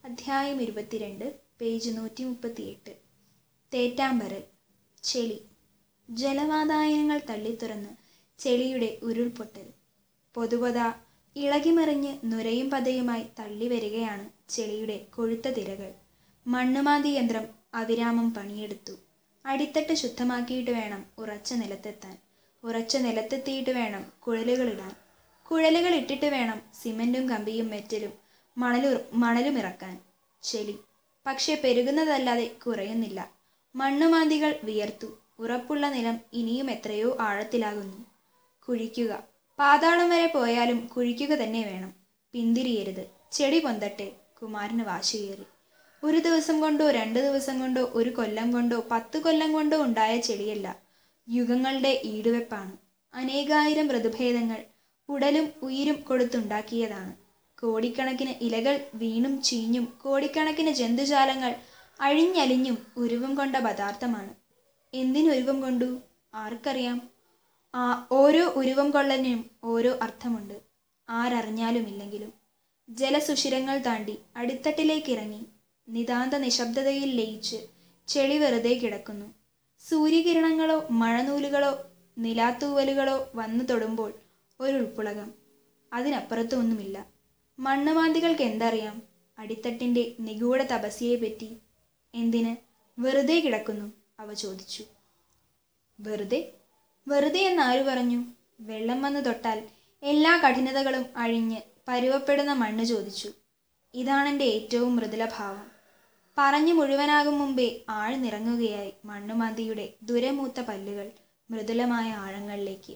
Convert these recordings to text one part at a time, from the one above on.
അധ്യായം ഇരുപത്തിരണ്ട് പേജ് നൂറ്റി മുപ്പത്തിയെട്ട് തേറ്റാമ്പരൽ ചെളി ജലവാതായനങ്ങൾ തള്ളിത്തുറന്ന് ചെളിയുടെ ഉരുൾപൊട്ടൽ പൊതുപൊത ഇളകിമറിഞ്ഞ് നുരയും പതയുമായി തള്ളി വരികയാണ് ചെളിയുടെ കൊഴുത്ത തിരകൾ മണ്ണുമാന്തി യന്ത്രം അവിരാമം പണിയെടുത്തു അടിത്തട്ട് ശുദ്ധമാക്കിയിട്ട് വേണം ഉറച്ച നിലത്തെത്താൻ ഉറച്ച നിലത്തെത്തിയിട്ട് വേണം കുഴലുകളിടാൻ കുഴലുകൾ ഇട്ടിട്ട് വേണം സിമന്റും കമ്പിയും മെറ്റലും മണലു മണലും ഇറക്കാൻ ചെളി പക്ഷെ പെരുകുന്നതല്ലാതെ കുറയുന്നില്ല മണ്ണുമാന്തികൾ വിയർത്തു ഉറപ്പുള്ള നിലം ഇനിയും എത്രയോ ആഴത്തിലാകുന്നു കുഴിക്കുക പാതാളം വരെ പോയാലും കുഴിക്കുക തന്നെ വേണം പിന്തിരിയരുത് ചെടി പൊന്തട്ടെ കുമാരന് വാശിയേറി ഒരു ദിവസം കൊണ്ടോ രണ്ട് ദിവസം കൊണ്ടോ ഒരു കൊല്ലം കൊണ്ടോ പത്ത് കൊല്ലം കൊണ്ടോ ഉണ്ടായ ചെടിയല്ല യുഗങ്ങളുടെ ഈടുവെപ്പാണ് അനേകായിരം ഋതുഭേദങ്ങൾ ഉടലും ഉയിരും കൊടുത്തുണ്ടാക്കിയതാണ് കോടിക്കണക്കിന് ഇലകൾ വീണും ചീഞ്ഞും കോടിക്കണക്കിന് ജന്തുജാലങ്ങൾ അഴിഞ്ഞലിഞ്ഞും ഉരുവം കൊണ്ട പദാർത്ഥമാണ് എന്തിനുരുവം കൊണ്ടു ആർക്കറിയാം ആ ഓരോ ഉരുവം കൊള്ളലിനും ഓരോ അർത്ഥമുണ്ട് ആരറിഞ്ഞാലുമില്ലെങ്കിലും ജലസുഷിരങ്ങൾ താണ്ടി അടിത്തട്ടിലേക്കിറങ്ങി നിതാന്ത നിശബ്ദതയിൽ ലയിച്ച് ചെളി വെറുതെ കിടക്കുന്നു സൂര്യകിരണങ്ങളോ മഴനൂലുകളോ നിലാത്തൂവലുകളോ വന്നു തൊടുമ്പോൾ ഒരു ഉൾപ്പുളകം അതിനപ്പുറത്ത് ഒന്നുമില്ല മണ്ണുമാന്തികൾക്ക് എന്തറിയാം അടിത്തട്ടിൻ്റെ നിഗൂഢ തപസ്യയെപ്പറ്റി എന്തിന് വെറുതെ കിടക്കുന്നു അവ ചോദിച്ചു വെറുതെ വെറുതെ എന്നാരു പറഞ്ഞു വെള്ളം വന്ന് തൊട്ടാൽ എല്ലാ കഠിനതകളും അഴിഞ്ഞ് പരുവപ്പെടുന്ന മണ്ണ് ചോദിച്ചു ഇതാണെൻ്റെ ഏറ്റവും മൃദുല ഭാവം പറഞ്ഞു മുഴുവനാകും മുമ്പേ ആഴ്ന്നിറങ്ങുകയായി മണ്ണുമാന്തിയുടെ ദുരമൂത്ത പല്ലുകൾ മൃദുലമായ ആഴങ്ങളിലേക്ക്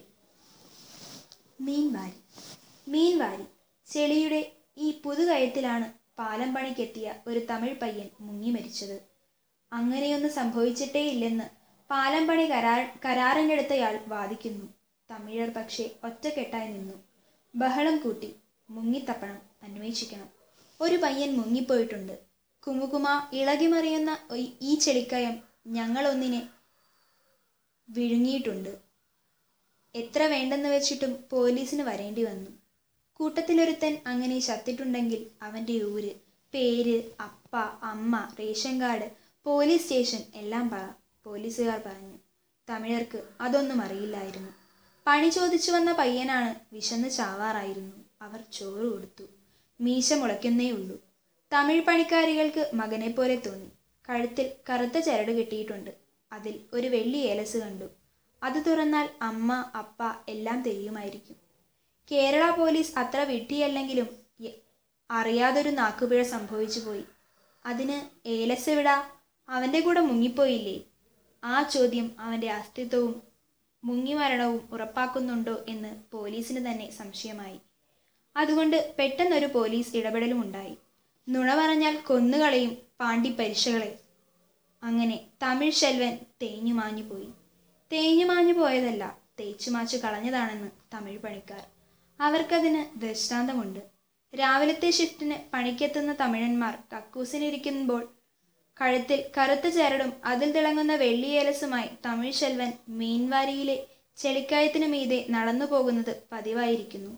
മീൻവാരി മീൻവാരി ചെളിയുടെ ഈ പുതുകയത്തിലാണ് പാലം പണിക്കെത്തിയ ഒരു തമിഴ് പയ്യൻ മുങ്ങി മരിച്ചത് അങ്ങനെയൊന്നും സംഭവിച്ചിട്ടേയില്ലെന്ന് പാലം പണി കരാർ കരാറിനെടുത്തയാൾ വാദിക്കുന്നു തമിഴർ പക്ഷേ ഒറ്റക്കെട്ടായി നിന്നു ബഹളം കൂട്ടി മുങ്ങിത്തപ്പണം അന്വേഷിക്കണം ഒരു പയ്യൻ മുങ്ങിപ്പോയിട്ടുണ്ട് കുമുകുമ ഇളകിമറിയുന്ന ഈ ചെളിക്കയം ഞങ്ങളൊന്നിനെ വിഴുങ്ങിയിട്ടുണ്ട് എത്ര വേണ്ടെന്ന് വെച്ചിട്ടും പോലീസിന് വരേണ്ടി വന്നു കൂട്ടത്തിലൊരുത്തൻ അങ്ങനെ ചത്തിട്ടുണ്ടെങ്കിൽ അവൻ്റെ ഊര് പേര് അപ്പ അമ്മ റേഷൻ കാർഡ് പോലീസ് സ്റ്റേഷൻ എല്ലാം പറ പോലീസുകാർ പറഞ്ഞു തമിഴർക്ക് അതൊന്നും അറിയില്ലായിരുന്നു പണി ചോദിച്ചു വന്ന പയ്യനാണ് വിശന്ന് ചാവാറായിരുന്നു അവർ ചോറ് കൊടുത്തു മീശ മുളയ്ക്കുന്നേ ഉള്ളൂ തമിഴ് പണിക്കാരികൾക്ക് മകനെ പോലെ തോന്നി കഴുത്തിൽ കറുത്ത ചരട് കെട്ടിയിട്ടുണ്ട് അതിൽ ഒരു വെള്ളി ഏലസ് കണ്ടു അത് തുറന്നാൽ അമ്മ അപ്പ എല്ലാം തെളിയുമായിരിക്കും കേരള പോലീസ് അത്ര വിഡ്ഢിയല്ലെങ്കിലും അറിയാതൊരു നാക്കുപിഴ സംഭവിച്ചു പോയി അതിന് ഏലസ് എവിടാ അവൻ്റെ കൂടെ മുങ്ങിപ്പോയില്ലേ ആ ചോദ്യം അവൻ്റെ അസ്തിത്വവും മുങ്ങിമരണവും ഉറപ്പാക്കുന്നുണ്ടോ എന്ന് പോലീസിന് തന്നെ സംശയമായി അതുകൊണ്ട് പെട്ടെന്നൊരു പോലീസ് ഇടപെടലും ഉണ്ടായി നുണ പറഞ്ഞാൽ കൊന്നുകളയും പാണ്ടി പരീക്ഷകളെ അങ്ങനെ തമിഴ് ശെൽവൻ തേഞ്ഞു മാഞ്ഞു പോയി തേഞ്ഞു മാഞ്ഞു പോയതല്ല തേച്ചു മാച്ചു കളഞ്ഞതാണെന്ന് തമിഴ് പണിക്കാർ അവർക്കതിന് ദൃഷ്ടാന്തമുണ്ട് രാവിലത്തെ ഷിഫ്റ്റിന് പണിക്കെത്തുന്ന തമിഴന്മാർ കക്കൂസിനിരിക്കുമ്പോൾ കഴുത്തിൽ കറുത്ത ചരടും അതിൽ തിളങ്ങുന്ന വെള്ളിയേലസുമായി തമിഴ് ശെൽവൻ മീൻവാരിയിലെ ചെളിക്കയത്തിനു മീതെ നടന്നു പോകുന്നത് പതിവായിരിക്കുന്നു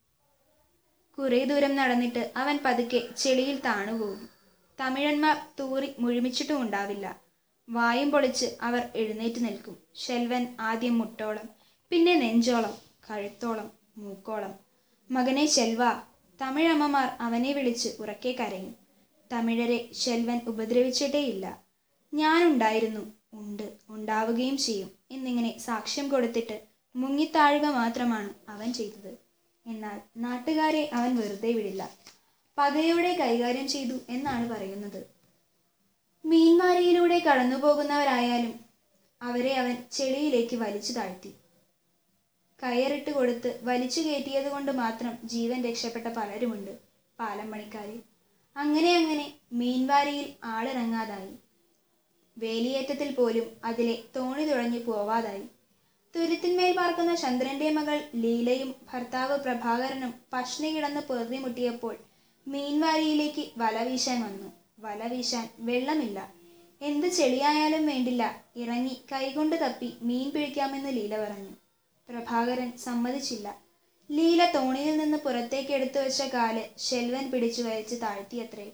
കുറേ ദൂരം നടന്നിട്ട് അവൻ പതുക്കെ ചെളിയിൽ താണുപോകും തമിഴന്മാർ തൂറി മുഴുമിച്ചിട്ടും ഉണ്ടാവില്ല വായും പൊളിച്ച് അവർ എഴുന്നേറ്റ് നിൽക്കും ശെൽവൻ ആദ്യം മുട്ടോളം പിന്നെ നെഞ്ചോളം കഴുത്തോളം മൂക്കോളം മകനെ ശെൽവ തമിഴമ്മമാർ അവനെ വിളിച്ച് ഉറക്കെ കരയും തമിഴരെ ശെൽവൻ ഉപദ്രവിച്ചിട്ടേയില്ല ഞാനുണ്ടായിരുന്നു ഉണ്ട് ഉണ്ടാവുകയും ചെയ്യും എന്നിങ്ങനെ സാക്ഷ്യം കൊടുത്തിട്ട് മുങ്ങിത്താഴുക മാത്രമാണ് അവൻ ചെയ്തത് എന്നാൽ നാട്ടുകാരെ അവൻ വെറുതെ വിടില്ല പകയോടെ കൈകാര്യം ചെയ്തു എന്നാണ് പറയുന്നത് മീൻമാരിയിലൂടെ കടന്നു പോകുന്നവരായാലും അവരെ അവൻ ചെളിയിലേക്ക് വലിച്ചു താഴ്ത്തി കയറിട്ട് കൊടുത്ത് വലിച്ചു കയറ്റിയത് കൊണ്ട് മാത്രം ജീവൻ രക്ഷപ്പെട്ട പലരുമുണ്ട് പാലം പണിക്കാരിൽ അങ്ങനെ അങ്ങനെ മീൻവാരിയിൽ ആളിറങ്ങാതായി വേലിയേറ്റത്തിൽ പോലും അതിലെ തോണി തുഴഞ്ഞു പോവാതായി തുരുത്തിന്മേൽ പാർക്കുന്ന ചന്ദ്രന്റെ മകൾ ലീലയും ഭർത്താവ് പ്രഭാകരനും പഷ്ണി കിടന്ന് പൊറുതി മുട്ടിയപ്പോൾ മീൻവാരിയിലേക്ക് വല വീശാൻ വന്നു വല വീശാൻ വെള്ളമില്ല എന്ത് ചെളിയായാലും വേണ്ടില്ല ഇറങ്ങി കൈകൊണ്ട് തപ്പി മീൻ പിടിക്കാമെന്ന് ലീല പറഞ്ഞു പ്രഭാകരൻ സമ്മതിച്ചില്ല ലീല തോണിയിൽ നിന്ന് പുറത്തേക്ക് എടുത്തു വെച്ച കാല് ശെൽവൻ പിടിച്ചു വലിച്ച് താഴ്ത്തിയത്രേ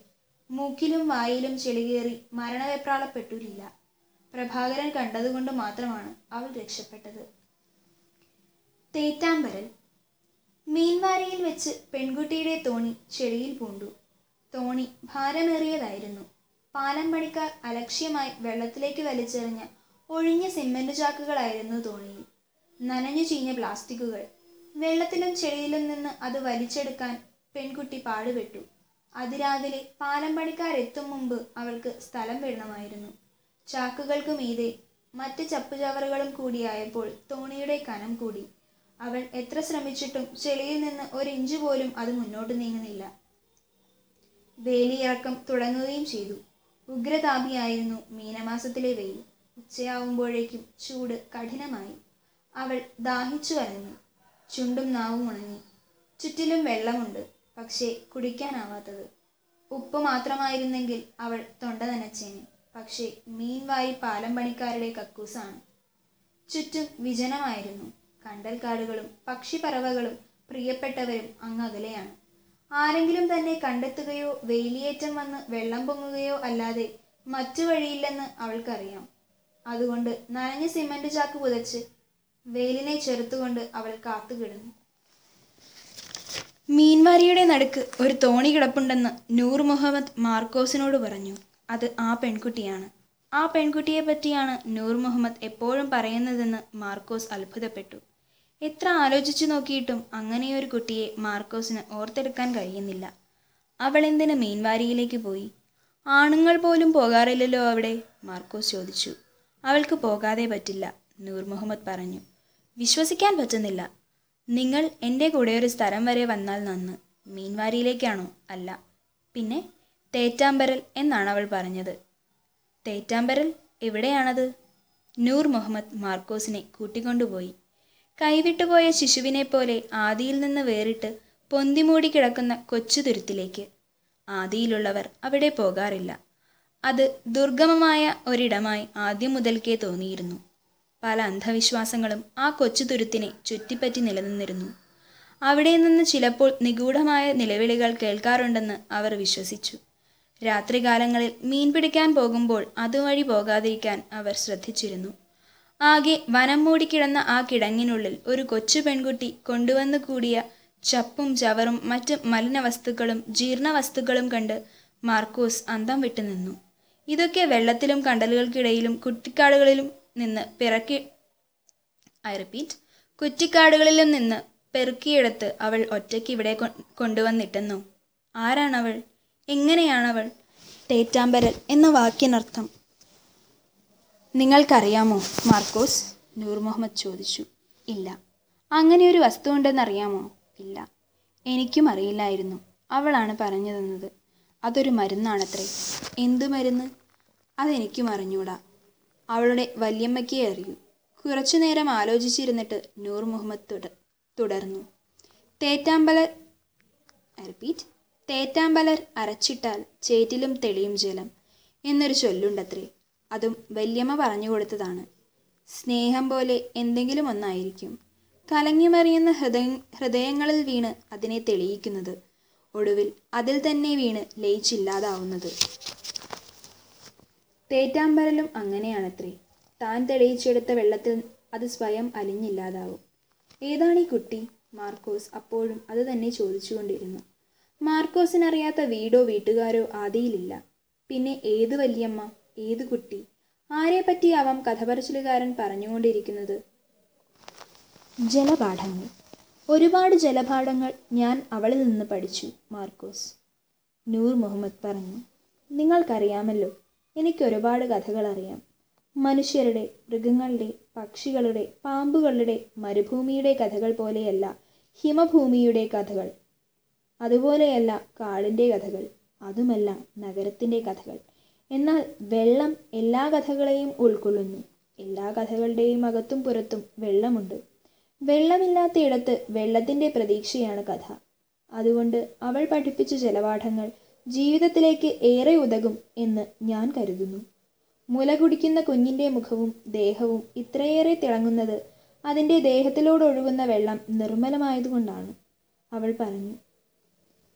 മൂക്കിലും വായിലും ചെളികേറി മരണവെപ്രാളപ്പെട്ടില്ല പ്രഭാകരൻ കണ്ടതുകൊണ്ട് മാത്രമാണ് അവൾ രക്ഷപ്പെട്ടത് തേറ്റാമ്പരൽ മീൻവാരിയിൽ വെച്ച് പെൺകുട്ടിയുടെ തോണി ചെളിയിൽ പൂണ്ടു തോണി ഭാരമേറിയതായിരുന്നു പാലം പണിക്കാർ അലക്ഷ്യമായി വെള്ളത്തിലേക്ക് വലിച്ചെറിഞ്ഞ ഒഴിഞ്ഞ സിമന്റ് ചാക്കുകളായിരുന്നു തോണിയിൽ നനഞ്ഞു ചീഞ്ഞ പ്ലാസ്റ്റിക്കുകൾ വെള്ളത്തിലും ചെളിയിലും നിന്ന് അത് വലിച്ചെടുക്കാൻ പെൺകുട്ടി പാടുപെട്ടു അതിരാവിലെ പാലം പണിക്കാരെത്തും മുമ്പ് അവൾക്ക് സ്ഥലം വിടണമായിരുന്നു ചാക്കുകൾക്കു മീതെ മറ്റ് ചപ്പുചവറുകളും കൂടിയായപ്പോൾ തോണിയുടെ കനം കൂടി അവൾ എത്ര ശ്രമിച്ചിട്ടും ചെളിയിൽ നിന്ന് ഒരു ഇഞ്ച് പോലും അത് മുന്നോട്ട് നീങ്ങുന്നില്ല വേലിയിറക്കം തുടങ്ങുകയും ചെയ്തു ഉഗ്രതാപിയായിരുന്നു മീനമാസത്തിലെ വെയിൽ ഉച്ചയാവുമ്പോഴേക്കും ചൂട് കഠിനമായി അവൾ ദാഹിച്ചു വലഞ്ഞു ചുണ്ടും നാവും ഉണങ്ങി ചുറ്റിലും വെള്ളമുണ്ട് പക്ഷേ കുടിക്കാനാവാത്തത് ഉപ്പ് മാത്രമായിരുന്നെങ്കിൽ അവൾ തൊണ്ട നനച്ചേനെ പക്ഷേ മീൻ വാരി പാലം പണിക്കാരുടെ കക്കൂസാണ് ചുറ്റും വിജനമായിരുന്നു കണ്ടൽക്കാടുകളും പക്ഷിപ്പറവകളും പ്രിയപ്പെട്ടവരും അങ്ങകലെയാണ് ആരെങ്കിലും തന്നെ കണ്ടെത്തുകയോ വേലിയേറ്റം വന്ന് വെള്ളം പൊങ്ങുകയോ അല്ലാതെ മറ്റു വഴിയില്ലെന്ന് അവൾക്കറിയാം അതുകൊണ്ട് നനഞ്ഞ സിമന്റ് ചാക്ക് പുതച്ച് വെയിലിനെ ചെറുത്തുകൊണ്ട് അവൾ കാത്തുകിടന്നു മീൻവാരിയുടെ നടുക്ക് ഒരു തോണി കിടപ്പുണ്ടെന്ന് നൂർ മുഹമ്മദ് മാർക്കോസിനോട് പറഞ്ഞു അത് ആ പെൺകുട്ടിയാണ് ആ പെൺകുട്ടിയെ പറ്റിയാണ് നൂർ മുഹമ്മദ് എപ്പോഴും പറയുന്നതെന്ന് മാർക്കോസ് അത്ഭുതപ്പെട്ടു എത്ര ആലോചിച്ചു നോക്കിയിട്ടും അങ്ങനെയൊരു കുട്ടിയെ മാർക്കോസിന് ഓർത്തെടുക്കാൻ കഴിയുന്നില്ല അവൾ എന്തിന് മീൻവാരിയിലേക്ക് പോയി ആണുങ്ങൾ പോലും പോകാറില്ലല്ലോ അവിടെ മാർക്കോസ് ചോദിച്ചു അവൾക്ക് പോകാതെ പറ്റില്ല നൂർ മുഹമ്മദ് പറഞ്ഞു വിശ്വസിക്കാൻ പറ്റുന്നില്ല നിങ്ങൾ എൻ്റെ കൂടെ ഒരു സ്ഥലം വരെ വന്നാൽ നന്ന് മീൻവാരിയിലേക്കാണോ അല്ല പിന്നെ തേറ്റാമ്പരൽ എന്നാണ് അവൾ പറഞ്ഞത് തേറ്റാമ്പരൽ എവിടെയാണത് നൂർ മുഹമ്മദ് മാർക്കോസിനെ കൂട്ടിക്കൊണ്ടുപോയി കൈവിട്ടുപോയ ശിശുവിനെ പോലെ ആദിയിൽ നിന്ന് വേറിട്ട് പൊന്തിമൂടി കിടക്കുന്ന കൊച്ചു തുരുത്തിലേക്ക് ആദിയിലുള്ളവർ അവിടെ പോകാറില്ല അത് ദുർഗമമായ ഒരിടമായി ആദ്യം മുതൽക്കേ തോന്നിയിരുന്നു പല അന്ധവിശ്വാസങ്ങളും ആ കൊച്ചു തുരുത്തിനെ ചുറ്റിപ്പറ്റി നിലനിന്നിരുന്നു അവിടെ നിന്ന് ചിലപ്പോൾ നിഗൂഢമായ നിലവിളികൾ കേൾക്കാറുണ്ടെന്ന് അവർ വിശ്വസിച്ചു രാത്രികാലങ്ങളിൽ മീൻ പിടിക്കാൻ പോകുമ്പോൾ അതുവഴി പോകാതിരിക്കാൻ അവർ ശ്രദ്ധിച്ചിരുന്നു ആകെ വനം മൂടിക്കിടന്ന ആ കിടങ്ങിനുള്ളിൽ ഒരു കൊച്ചു പെൺകുട്ടി കൊണ്ടുവന്നു കൂടിയ ചപ്പും ചവറും മറ്റ് മലിനവസ്തുക്കളും ജീർണവസ്തുക്കളും കണ്ട് മാർക്കോസ് അന്തം വിട്ടു നിന്നു ഇതൊക്കെ വെള്ളത്തിലും കണ്ടലുകൾക്കിടയിലും കുറ്റിക്കാടുകളിലും നിന്ന് പിറക്കി ഐ റിപ്പീറ്റ് കുറ്റിക്കാടുകളിലും നിന്ന് പെറുക്കിയെടുത്ത് അവൾ ഒറ്റയ്ക്ക് ഇവിടെ കൊ- കൊണ്ടുവന്നിട്ടെന്നോ ആരാണവൾ എങ്ങനെയാണവൾ തേറ്റാമ്പരൽ എന്ന വാക്കിനർത്ഥം നിങ്ങൾക്കറിയാമോ മാർക്കോസ് നൂർ മുഹമ്മദ് ചോദിച്ചു ഇല്ല അങ്ങനെ ഒരു വസ്തു ഉണ്ടെന്നറിയാമോ ഇല്ല എനിക്കും അറിയില്ലായിരുന്നു അവളാണ് പറഞ്ഞു തന്നത് അതൊരു മരുന്നാണത്രേ എന്തു മരുന്ന് അതെനിക്കും അറിഞ്ഞൂടാ അവളുടെ വല്യമ്മയ്ക്കേ അറിയൂ കുറച്ചു നേരം ആലോചിച്ചിരുന്നിട്ട് നൂർ മുഹമ്മദ് തുട തുടർന്നു തേറ്റാമ്പലർ റിപ്പീറ്റ് തേറ്റാമ്പലർ അരച്ചിട്ടാൽ ചേറ്റിലും തെളിയും ജലം എന്നൊരു ചൊല്ലുണ്ടത്രേ അതും വല്യമ്മ പറഞ്ഞു കൊടുത്തതാണ് സ്നേഹം പോലെ എന്തെങ്കിലും ഒന്നായിരിക്കും കലങ്ങിമറിയുന്ന ഹൃദയ ഹൃദയങ്ങളിൽ വീണ് അതിനെ തെളിയിക്കുന്നത് ഒടുവിൽ അതിൽ തന്നെ വീണ് ലയിച്ചില്ലാതാവുന്നത് തേറ്റാമ്പരലും അങ്ങനെയാണത്രേ താൻ തെളിയിച്ചെടുത്ത വെള്ളത്തിൽ അത് സ്വയം അലിഞ്ഞില്ലാതാവും ഏതാണ് ഈ കുട്ടി മാർക്കോസ് അപ്പോഴും അത് തന്നെ ചോദിച്ചുകൊണ്ടിരുന്നു മാർക്കോസിനറിയാത്ത വീടോ വീട്ടുകാരോ ആദിയിലില്ല പിന്നെ ഏത് വല്യമ്മ ഏത് കുട്ടി ആരെപ്പറ്റി ആവാം കഥപറച്ചിലുകാരൻ പറഞ്ഞുകൊണ്ടിരിക്കുന്നത് ജലപാഠങ്ങൾ ഒരുപാട് ജലപാഠങ്ങൾ ഞാൻ അവളിൽ നിന്ന് പഠിച്ചു മാർക്കോസ് നൂർ മുഹമ്മദ് പറഞ്ഞു നിങ്ങൾക്കറിയാമല്ലോ എനിക്ക് ഒരുപാട് കഥകൾ അറിയാം മനുഷ്യരുടെ മൃഗങ്ങളുടെ പക്ഷികളുടെ പാമ്പുകളുടെ മരുഭൂമിയുടെ കഥകൾ പോലെയല്ല ഹിമഭൂമിയുടെ കഥകൾ അതുപോലെയല്ല കാടിൻ്റെ കഥകൾ അതുമല്ല നഗരത്തിൻ്റെ കഥകൾ എന്നാൽ വെള്ളം എല്ലാ കഥകളെയും ഉൾക്കൊള്ളുന്നു എല്ലാ കഥകളുടെയും അകത്തും പുറത്തും വെള്ളമുണ്ട് വെള്ളമില്ലാത്തയിടത്ത് വെള്ളത്തിൻ്റെ പ്രതീക്ഷയാണ് കഥ അതുകൊണ്ട് അവൾ പഠിപ്പിച്ച ജലപാഠങ്ങൾ ജീവിതത്തിലേക്ക് ഏറെ ഉതകും എന്ന് ഞാൻ കരുതുന്നു മുല കുടിക്കുന്ന കുഞ്ഞിൻ്റെ മുഖവും ദേഹവും ഇത്രയേറെ തിളങ്ങുന്നത് അതിൻ്റെ ദേഹത്തിലൂടെ ഒഴുകുന്ന വെള്ളം നിർമ്മലമായതുകൊണ്ടാണ് അവൾ പറഞ്ഞു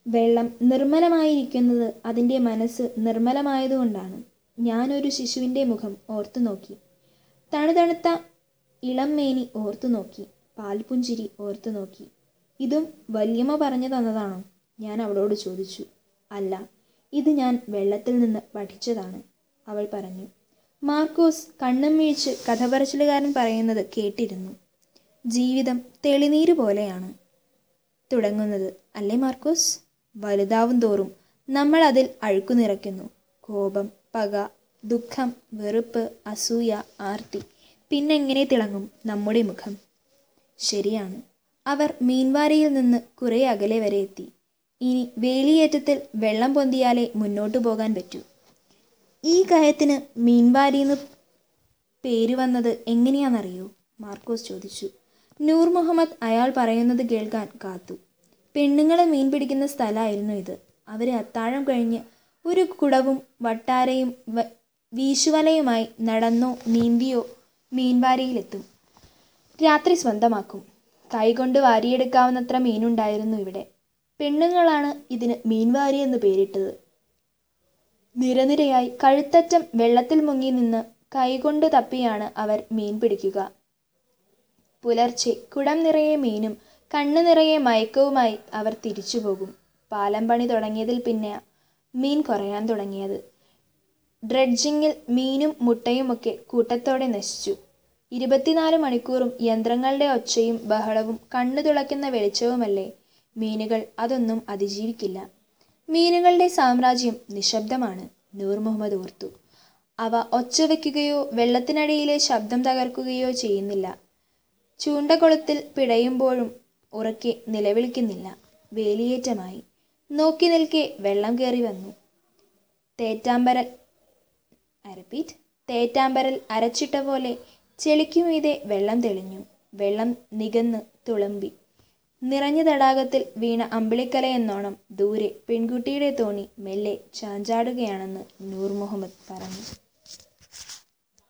വെള്ളം നിർമ്മലമായിരിക്കുന്നത് അതിൻ്റെ മനസ്സ് നിർമ്മലമായതുകൊണ്ടാണ് ഞാനൊരു ശിശുവിൻ്റെ മുഖം ഓർത്തു നോക്കി തണുതണുത്ത ഇളം മേനി ഓർത്തു നോക്കി പാൽപുഞ്ചിരി ഓർത്തു നോക്കി ഇതും വല്യമ്മ പറഞ്ഞു തന്നതാണോ ഞാൻ അവളോട് ചോദിച്ചു അല്ല ഇത് ഞാൻ വെള്ളത്തിൽ നിന്ന് പഠിച്ചതാണ് അവൾ പറഞ്ഞു മാർക്കോസ് കണ്ണും വീഴ്ച് കഥ പറച്ചിലുകാരൻ പറയുന്നത് കേട്ടിരുന്നു ജീവിതം തെളിനീര് പോലെയാണ് തുടങ്ങുന്നത് അല്ലേ മാർക്കോസ് വലുതാവും തോറും നമ്മൾ അതിൽ അഴുക്കു നിറയ്ക്കുന്നു കോപം പക ദുഃഖം വെറുപ്പ് അസൂയ ആർത്തി പിന്നെങ്ങനെ തിളങ്ങും നമ്മുടെ മുഖം ശരിയാണ് അവർ മീൻവാരിയിൽ നിന്ന് കുറെ അകലെ വരെ എത്തി ഇനി വേലിയേറ്റത്തിൽ വെള്ളം പൊന്തിയാലേ മുന്നോട്ടു പോകാൻ പറ്റൂ ഈ കയത്തിന് മീൻവാരിന്ന് പേര് വന്നത് എങ്ങനെയാണെന്നറിയോ മാർക്കോസ് ചോദിച്ചു നൂർ മുഹമ്മദ് അയാൾ പറയുന്നത് കേൾക്കാൻ കാത്തു പെണ്ണുങ്ങളെ മീൻ പിടിക്കുന്ന സ്ഥലമായിരുന്നു ഇത് അവർ അത്താഴം കഴിഞ്ഞ് ഒരു കുടവും വട്ടാരയും വ- വീശുവലയുമായി നടന്നോ നീന്തിയോ മീൻവാരിയിലെത്തും രാത്രി സ്വന്തമാക്കും കൈകൊണ്ട് വാരിയെടുക്കാവുന്നത്ര മീനുണ്ടായിരുന്നു ഇവിടെ പെണ്ണുങ്ങളാണ് ഇതിന് മീൻവാരി എന്ന് പേരിട്ടത് നിരനിരയായി കഴുത്തറ്റം വെള്ളത്തിൽ മുങ്ങി നിന്ന് കൈകൊണ്ട് തപ്പിയാണ് അവർ മീൻ പിടിക്കുക പുലർച്ചെ കുടം നിറയെ മീനും കണ്ണു നിറയെ മയക്കവുമായി അവർ തിരിച്ചു പോകും പാലം പണി തുടങ്ങിയതിൽ പിന്നെ മീൻ കുറയാൻ തുടങ്ങിയത് ഡ്രെഡ്ജിങ്ങിൽ മീനും മുട്ടയുമൊക്കെ കൂട്ടത്തോടെ നശിച്ചു ഇരുപത്തിനാല് മണിക്കൂറും യന്ത്രങ്ങളുടെ ഒച്ചയും ബഹളവും കണ്ണു തുളയ്ക്കുന്ന വെളിച്ചവുമല്ലേ മീനുകൾ അതൊന്നും അതിജീവിക്കില്ല മീനുകളുടെ സാമ്രാജ്യം നിശബ്ദമാണ് നൂർ മുഹമ്മദ് ഓർത്തു അവ ഒച്ച വയ്ക്കുകയോ വെള്ളത്തിനടിയിലെ ശബ്ദം തകർക്കുകയോ ചെയ്യുന്നില്ല ചൂണ്ടക്കുളത്തിൽ പിടയുമ്പോഴും ഉറക്കെ നിലവിളിക്കുന്നില്ല വേലിയേറ്റമായി നോക്കി നിൽക്കെ വെള്ളം കയറി വന്നു തേറ്റാമ്പരൽ ഐ റിപ്പീറ്റ് തേറ്റാമ്പരൽ അരച്ചിട്ട പോലെ ചെളിക്കുമീതെ വെള്ളം തെളിഞ്ഞു വെള്ളം നികന്ന് തുളുമ്പി നിറഞ്ഞ തടാകത്തിൽ വീണ അമ്പിളിക്കലയെന്നോണം ദൂരെ പെൺകുട്ടിയുടെ തോണി മെല്ലെ ചാഞ്ചാടുകയാണെന്ന് നൂർ മുഹമ്മദ് പറഞ്ഞു